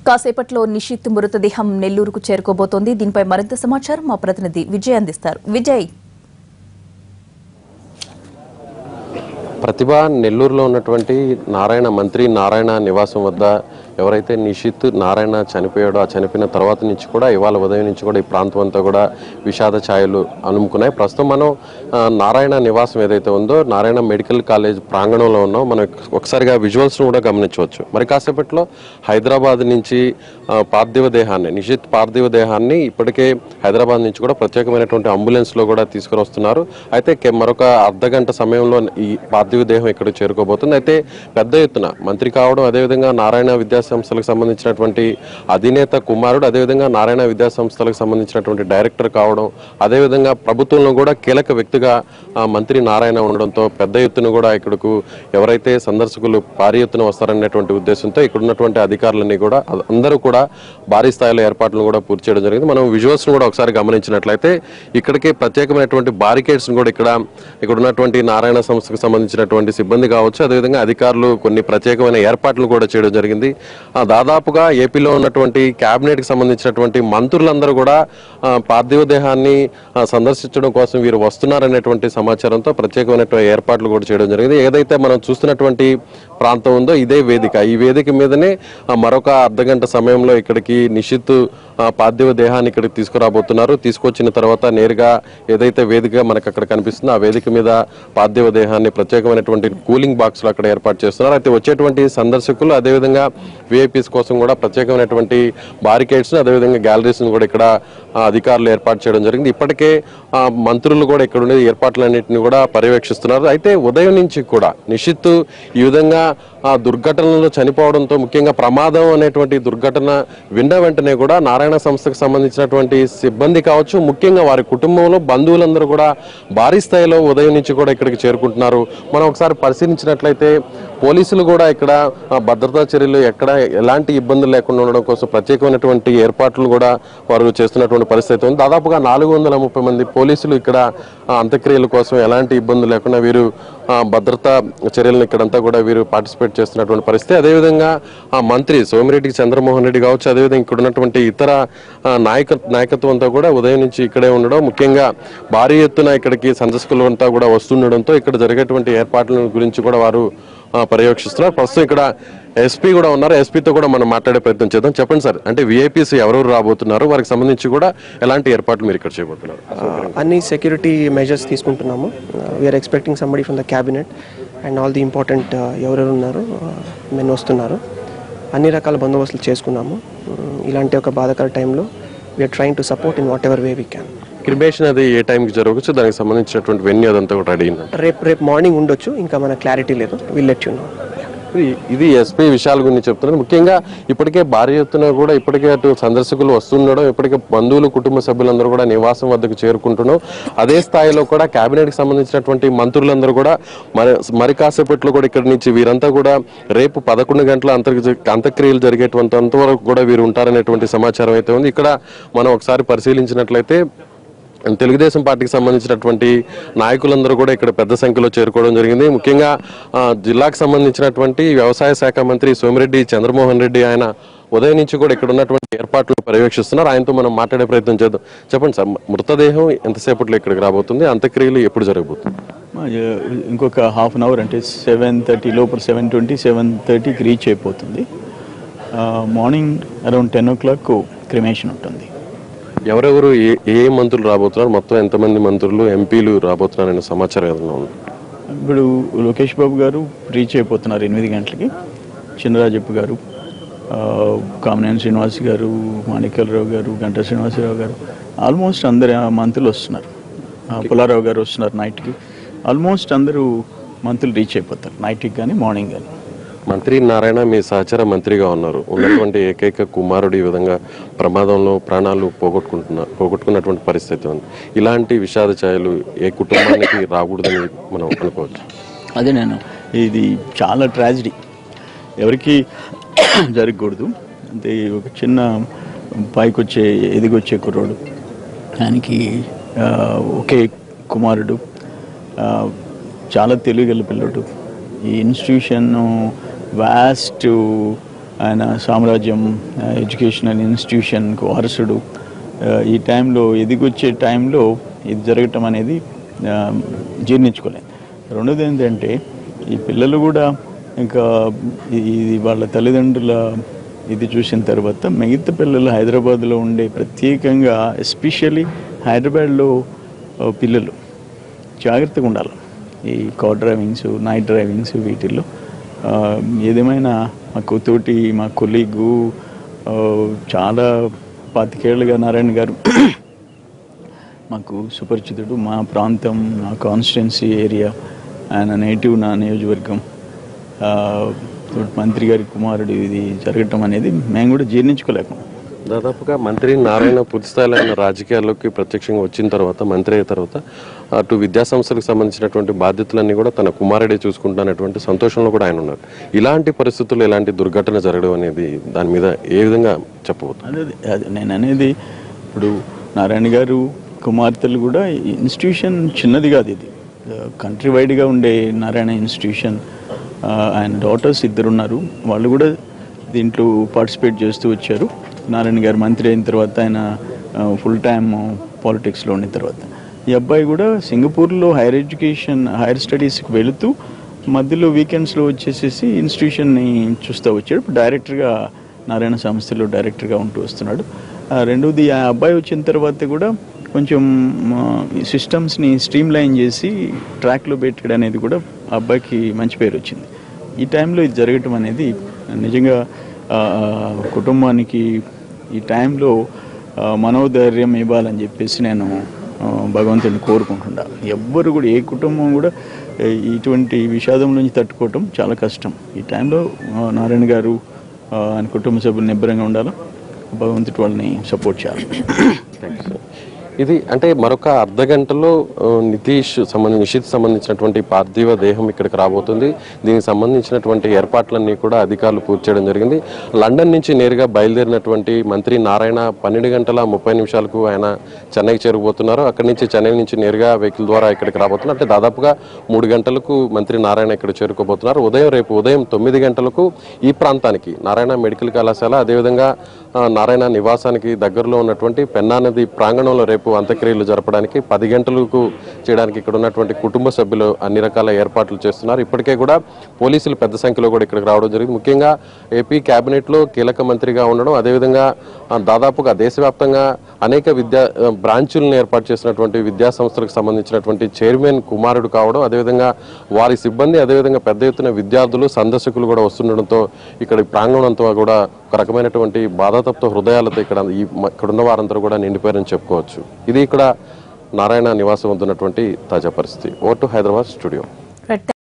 కాసేపట్లో నిషిత్ మృతదేహం నెల్లూరుకు చేరుకోబోతోంది దీనిపై మరింత సమాచారం మా ప్రతినిధి విజయ్ అందిస్తారు విజయ్ ప్రతిభ నెల్లూరులో ఉన్నటువంటి నారాయణ మంత్రి నారాయణ నివాసం వద్ద ఎవరైతే నిషిత్ నారాయణ చనిపోయాడో ఆ చనిపోయిన తర్వాత నుంచి కూడా ఇవాళ ఉదయం నుంచి కూడా ఈ ప్రాంతం అంతా కూడా విషాద ఛాయలు అనుముకున్నాయి ప్రస్తుతం మనం ఆ, నారాయణ నివాసం ఏదైతే ఉందో నారాయణ మెడికల్ కాలేజ్ ప్రాంగణంలో ఉన్నాం మనం ఒకసారిగా విజువల్స్ కూడా గమనించవచ్చు మరి కాసేపట్లో హైదరాబాద్ నుంచి ఆ, పార్థివ దేహాన్ని నిషిత్ పార్థివ దేహాన్ని ఇప్పటికే హైదరాబాద్ నుంచి కూడా ప్రత్యేకమైనటువంటి అంబులెన్స్ లో కూడా తీసుకుని వస్తున్నారు అయితే కే- మరొక అర్ధ గంట సమయంలో ఈ పార్థివ దేహం ఇక్కడ చేరుకోబోతుంది అయితే పెద్ద ఎత్తున మంత్రి కావడం అదేవిధంగా నారాయణ విద్యా సంస్థలకు సంబంధించినటువంటి అధినేత కుమారుడు అదేవిధంగా నారాయణ విద్యా సంస్థలకు సంబంధించినటువంటి డైరెక్టర్ కావడం అదేవిధంగా ప్రభుత్వంలో కూడా కీలక వ్యక్తిగా ఆ, మంత్రి నారాయణ ఉండడంతో పెద్ద ఎత్తున కూడా ఇక్కడకు ఎవరైతే సందర్శకులు భారీ ఎత్తున వస్తారనేటువంటి ఉద్దేశంతో ఇక్కడ ఉన్నటువంటి అధికారులన్నీ కూడా అ- అందరూ కూడా భారీ స్థాయిలో ఏర్పాట్లను కూడా పూర్తి చేయడం జరిగింది మనం విజువల్స్ కూడా ఒకసారి గమనించినట్లయితే ఇక్కడికి ప్రత్యేకమైనటువంటి బారికేడ్స్ కూడా ఇక్కడ ఇక్కడ ఉన్నటువంటి నారాయణ సంస్థకు సంబంధించినటువంటి సిబ్బంది కావచ్చు అదేవిధంగా అధికారులు కొన్ని ప్రత్యేకమైన ఏర్పాట్లు కూడా చేయడం జరిగింది ఆ, దాదాపుగా ఏపీలో ఉన్నటువంటి కేబినెట్ కి సంబంధించినటువంటి మంత్రులందరూ కూడా ఆ, పార్థివ దేహాన్ని ఆ, సందర్శించడం కోసం వీరు వస్తున్నారనేటువంటి సమాచారంతో ప్రత్యేకమైనటువంటి ఏర్పాట్లు కూడా చేయడం జరిగింది ఏదైతే మనం చూస్తున్నటువంటి ప్రాంతం ఉందో ఇదే వేదిక ఈ వేదిక మీదనే ఆ, మరొక అర్ధగంట సమయంలో ఇక్కడికి నిషిత్ ఆ, పార్థివ దేహాన్ని ఇక్కడికి తీసుకురాబోతున్నారు తీసుకొచ్చిన తర్వాత నేరుగా ఏదైతే వేదిక మనకు అక్కడ కనిపిస్తుందో ఆ వేదిక మీద పార్థివ దేహాన్ని ప్రత్యేకమైనటువంటి కూలింగ్ బాక్స్ లో అక్కడ ఏర్పాటు చేస్తున్నారు అయితే వచ్చేటువంటి సందర్శకులు అదేవిధంగా విఐపీస్ కోసం కూడా ప్రత్యేకమైనటువంటి బారికేడ్స్ అదేవిధంగా గ్యాలరీస్ కూడా ఇక్కడ ఆ, అధికారులు ఏర్పాటు చేయడం జరిగింది ఇప్పటికే ఆ, మంత్రులు కూడా ఇక్కడ ఉండే ఏర్పాట్లన్నింటినీ కూడా పర్యవేక్షిస్తున్నారు అయితే ఉదయం నుంచి కూడా నిషిత్ ఈ విధంగా ఆ దుర్ఘటనలో చనిపోవడంతో ముఖ్యంగా ప్రమాదం అనేటువంటి దుర్ఘటన విన్న వెంటనే కూడా నారాయణ సంస్థకు సంబంధించినటువంటి సిబ్బంది కావచ్చు ముఖ్యంగా వారి కుటుంబంలో బంధువులందరూ కూడా భారీ స్థాయిలో ఉదయం నుంచి కూడా ఇక్కడికి చేరుకుంటున్నారు మనం ఒకసారి పరిశీలించినట్లయితే పోలీసులు కూడా ఇక్కడ ఆ, భద్రతా చర్యలు ఎక్కడ ఎలాంటి ఇబ్బందులు లేకుండా ఉండడం కోసం ప్రత్యేకమైనటువంటి ఏర్పాట్లు కూడా వారు చేస్తున్నటువంటి పరిస్థితి ఉంది దాదాపుగా నాలుగు వందల ముప్పై మంది పోలీసులు ఇక్కడ ఆ, అంత్యక్రియల కోసం ఎలాంటి ఇబ్బందులు లేకుండా వీరు ఆ, భద్రతా చర్యలను ఇక్కడంతా కూడా వీరు పార్టిసిపేట్ చేస్తున్నటువంటి పరిస్థితి అదేవిధంగా ఆ మంత్రి సోమిరెడ్డి చంద్రమోహన్ రెడ్డి కావచ్చు అదేవిధంగా ఇక్కడ ఉన్నటువంటి ఇతర ఆ, నాయక నాయకత్వం అంతా కూడా ఉదయం నుంచి ఇక్కడే ఉండడం ముఖ్యంగా భారీ ఎత్తున ఇక్కడికి సందర్శకులు అంతా కూడా వస్తుండడంతో ఇక్కడ జరిగేటువంటి ఏర్పాట్ల గురించి కూడా వారు ఆ, పర్యవేక్షిస్తున్నారు ప్రస్తుతం ఇక్కడ ఎస్పీ కూడా ఉన్నారు ఎస్పీతో కూడా మనం మాట్లాడే ప్రయత్నం చేద్దాం చెప్పండి సార్ అంటే విఐపీస్ ఎవరెవరు రాబోతున్నారు వారికి సంబంధించి కూడా ఎలాంటి ఏర్పాట్లు మీరు ఇక్కడ చేయబోతున్నారు అన్ని సెక్యూరిటీ మెజర్స్ తీసుకుంటున్నాము we're expecting somebody from the cabinet and all the important ఎవరెవరు ఉన్నారు మెన్ వస్తున్నారు అన్ని రకాల బందోబస్తులు చేసుకున్నాము Uh, ఇలాంటి ఒక బాధాకర టైంలో we're trying to support in whatever way we can cremation అది ఏ టైంకి జరగవచ్చు దానికి సంబంధించినటువంటి వెన్యూ అదంతా కూడా రెడీ అయింది రేపు రేపు మార్నింగ్ ఉండొచ్చు ఇంకా మన క్లారిటీ లేదు విల్ లెట్ యూ నో ఇది- ఇది ఎస్పీ విషయాల గురించి చెప్తున్నాను ముఖ్యంగా ఇప్పటికే భారీ ఎత్తున కూడా ఇప్పటికే అటు సందర్శకులు వస్తుండడం ఇప్పటికే బంధువులు కుటుంబ సభ్యులందరూ కూడా నివాసం వద్దకు చేరుకుంటున్నాం అదే స్థాయిలో కూడా కేబినెట్ కి సంబంధించినటువంటి మంత్రులందరూ కూడా మరి మరి కాసేపట్లో కూడా ఇక్కడి నుంచి వీరంతా కూడా రేపు పదకొండు గంటల అంతర్ అంత్యక్రియలు జరిగేటువంటి అంతవరకు కూడా వీరు ఉంటారనేటువంటి సమాచారం అయితే ఉంది ఇక్కడ మనం ఒకసారి పరిశీలించినట్లయితే తెలుగుదేశం పార్టీకి సంబంధించినటువంటి నాయకులందరూ కూడా ఇక్కడ పెద్ద సంఖ్యలో చేరుకోవడం జరిగింది ముఖ్యంగా ఆ, జిల్లాకు సంబంధించినటువంటి వ్యవసాయ శాఖ మంత్రి సోమిరెడ్డి చంద్రమోహన్ రెడ్డి ఆయన ఉదయం నుంచి కూడా ఇక్కడ ఉన్నటువంటి ఏర్పాట్లు పర్యవేక్షిస్తున్నారు ఆయనతో మనం మాట్లాడే ప్రయత్నం చేద్దాం చెప్పండి సార్ మృతదేహం ఎంతసేపట్లో ఇక్కడికి రాబోతుంది అంత్యక్రియలు ఎప్పుడు జరగబోతుంది మా, ఆ, ఇంకొక హాఫ్ అన్ అవర్ అంటే సెవెన్ థర్టీ లోపల సెవెన్ ట్వంటీ సెవెన్ థర్టీకి రీచ్ అయిపోతుంది ఆ, morning around ten o'clock cremation ఉంటుంది ఎవరెవరు ఏ ఏ మంత్రులు రాబోతున్నారు మొత్తం ఎంతమంది మంత్రులు ఎంపీలు రాబోతున్నారనే సమాచారం ఏదైనా ఉంది ఇప్పుడు లోకేష్ బాబు గారు రీచ్ అయిపోతున్నారు ఎనిమిది గంటలకి చినరాజప్ప గారు ఆ, కామినేని శ్రీనివాస్ గారు మాణిక్యాలరావు గారు గంటా శ్రీనివాసరావు గారు ఆల్మోస్ట్ అందరు ఆ మంత్రులు వస్తున్నారు ఆ, పుల్లారావు గారు వస్తున్నారు నైట్కి ఆల్మోస్ట్ అందరూ మంత్రులు రీచ్ అయిపోతారు నైట్కి కానీ మార్నింగ్ కానీ మంత్రి నారాయణ మీ సహచర మంత్రిగా ఉన్నారు ఉన్నటువంటి ఏకైక కుమారుడు ఈ విధంగా ప్రమాదంలో ప్రాణాలు పోగొట్టుకుంటున్న పోగొట్టుకున్నటువంటి పరిస్థితి ఉంది ఇలాంటి విషాద ఛాయలు ఏ కుటుంబానికి రాకూడదని మనం అనుకోవచ్చు అదే నేను ఇది చాలా ట్రాజిడీ ఎవరికి జరగకూడదు అంటే ఒక చిన్న పైకి వచ్చే ఎదిగొచ్చే కుర్రోడు ఆయనకి ఆ, ఒకే కుమారుడు ఆ, చాలా తెలివిగల పిల్లడు ఈ ఇన్స్టిట్యూషన్ వ్యాస్ట్ ఆయన సామ్రాజ్యం ఎడ్యుకేషనల్ ఇన్స్టిట్యూషన్కు వారసుడు ఆ, ఈ టైంలో ఎదిగొచ్చే టైంలో ఇది జరగటం అనేది ఆ, జీర్ణించుకోలేదు రెండోది ఏంటంటే ఈ పిల్లలు కూడా ఇంకా ఈ- ఇది వాళ్ళ తల్లిదండ్రుల ఇది చూసిన తర్వాత మిగతా పిల్లలు హైదరాబాద్లో ఉండే ప్రత్యేకంగా ఎస్పెషల్లీ హైదరాబాద్లో ఆ, పిల్లలు జాగ్రత్తగా ఉండాలి ఈ కార్ డ్రైవింగ్స్ నైట్ డ్రైవింగ్స్ వీటిల్లో ఆ, ఏదేమైనా మాకు తోటి మా కొలీగు చాలా పాతికేళ్ళుగా నారాయణ గారు మాకు సుపరిచితుడు మా ప్రాంతం మా కాన్స్టిట్యున్సీ ఏరియా ఆయన నేటివ్ నా నియోజకవర్గం ఆ, తోటి మంత్రి గారి కుమారుడు ఇది జరగటం అనేది మేము కూడా జీర్ణించుకోలేకపోయాం దాదాపుగా మంత్రి నారాయణ పూర్తి స్థాయిలో ఆయన రాజకీయాల్లోకి ప్రత్యక్షంగా వచ్చిన తర్వాత మంత్రి అయిన తర్వాత అటు విద్యా సంస్థలకు సంబంధించినటువంటి బాధ్యతలన్నీ కూడా తన కుమారుడే చూసుకుంటున్నటువంటి సంతోషంలో కూడా ఆయన ఉన్నారు ఇలాంటి పరిస్థితుల్లో ఇలాంటి దుర్ఘటన జరగడం అనేది దాని మీద ఏ విధంగా చెప్పబోతుంది అదే అదే, అదే నేను అనేది ఇప్పుడు నారాయణ గారు కుమార్తెలు కూడా ఇన్స్టిట్యూషన్ చిన్నది కాదు ఇది కంట్రీ వైడ్గా ఉండే నారాయణ ఇన్స్టిట్యూషన్ ఆ, ఆయన డాటర్స్ ఇద్దరు ఉన్నారు వాళ్ళు కూడా దీంట్లో పార్టిసిపేట్ చేస్తూ వచ్చారు నారాయణ గారు మంత్రి అయిన తర్వాత ఆయన ఫుల్ టైమ్ పాలిటిక్స్లో ఉన్న తర్వాత ఈ అబ్బాయి కూడా సింగపూర్లో హైయర్ ఎడ్యుకేషన్ హైయర్ స్టడీస్కి వెళుతూ మధ్యలో వీకెండ్స్లో వచ్చేసేసి ఇన్స్టిట్యూషన్ని చూస్తూ వచ్చాడు ఇప్పుడు డైరెక్టర్గా నారాయణ సంస్థలో డైరెక్టర్గా ఉంటూ వస్తున్నాడు ఆ, రెండోది ఆ అబ్బాయి వచ్చిన తర్వాత కూడా కొంచెం సిస్టమ్స్ని స్ట్రీమ్ లైన్ చేసి ట్రాక్లో పెట్టాడు అనేది కూడా ఆ అబ్బాయికి మంచి పేరు వచ్చింది ఈ టైంలో ఇది జరగటం అనేది నిజంగా ఆ, కుటుంబానికి ఈ టైంలో ఆ, మనోధైర్యం ఇవ్వాలని చెప్పేసి నేను ఆ, భగవంతుడిని కోరుకుంటున్నా ఎవ్వరు కూడా ఏ కుటుంబం కూడా ఏ, ఇటువంటి విషాదం నుంచి తట్టుకోవటం చాలా కష్టం ఈ టైంలో ఆ, నారాయణ గారు ఆ, ఆయన కుటుంబ సభ్యులు నిబ్బరంగా ఉండాలి భగవంతుడి వాళ్ళని సపోర్ట్ చేయాలి ఇది అంటే మరొక అర్ధ గంటలో ఆ, నితీష్ సంబంధించి నిషిత్ సంబంధించినటువంటి పార్థివ దేహం ఇక్కడికి రాబోతుంది దీనికి సంబంధించినటువంటి ఏర్పాట్లన్నీ కూడా అధికారులు పూర్తి చేయడం జరిగింది లండన్ నుంచి నేరుగా బయలుదేరినటువంటి మంత్రి నారాయణ పన్నెండు గంటల ముప్పై నిమిషాలకు ఆయన చెన్నైకి చేరుకుపోతున్నారు అక్కడి నుంచి చెన్నై నుంచి నేరుగా వెహికల్ ద్వారా ఇక్కడికి రాబోతున్నారు అంటే దాదాపుగా మూడు గంటలకు మంత్రి నారాయణ ఇక్కడ చేరుకోబోతున్నారు ఉదయం రేపు ఉదయం తొమ్మిది గంటలకు ఈ ప్రాంతానికి నారాయణ మెడికల్ కళాశాల అదేవిధంగా ఆ, నారాయణ నివాసానికి దగ్గరలో ఉన్నటువంటి పెన్నా నది ప్రాంగణంలో రేపు అంత్యక్రియలు జరపడానికి పది గంటలకు చేయడానికి ఇక్కడ ఉన్నటువంటి కుటుంబ సభ్యులు అన్ని రకాల ఏర్పాట్లు చేస్తున్నారు ఇప్పటికే కూడా పోలీసులు పెద్ద సంఖ్యలో కూడా ఇక్కడికి రావడం జరిగింది ముఖ్యంగా ఏపీ కేబినెట్లో కీలక మంత్రిగా ఉండడం అదేవిధంగా ఆ, దాదాపుగా దేశవ్యాప్తంగా అనేక విద్యా ఆ, బ్రాంచులను ఏర్పాటు చేసినటువంటి విద్యా సంస్థలకు సంబంధించినటువంటి చైర్మన్ కుమారుడు కావడం అదేవిధంగా వారి సిబ్బంది అదేవిధంగా పెద్ద ఎత్తున విద్యార్థులు సందర్శకులు కూడా వస్తుండడంతో ఇక్కడ ఈ ప్రాంగణం అంతా కూడా ఒక రకమైనటువంటి బాధాతప్త హృదయాలతో ఇక్కడ ఈ మ- ఇక్కడ ఉన్న వారందరూ కూడా నిండిపోయారని చెప్పుకోవచ్చు ఇది ఇక్కడ నారాయణ నివాసం వద్ద ఉన్నటువంటి తాజా పరిస్థితి ఓటు హైదరాబాద్ స్టూడియో రైట్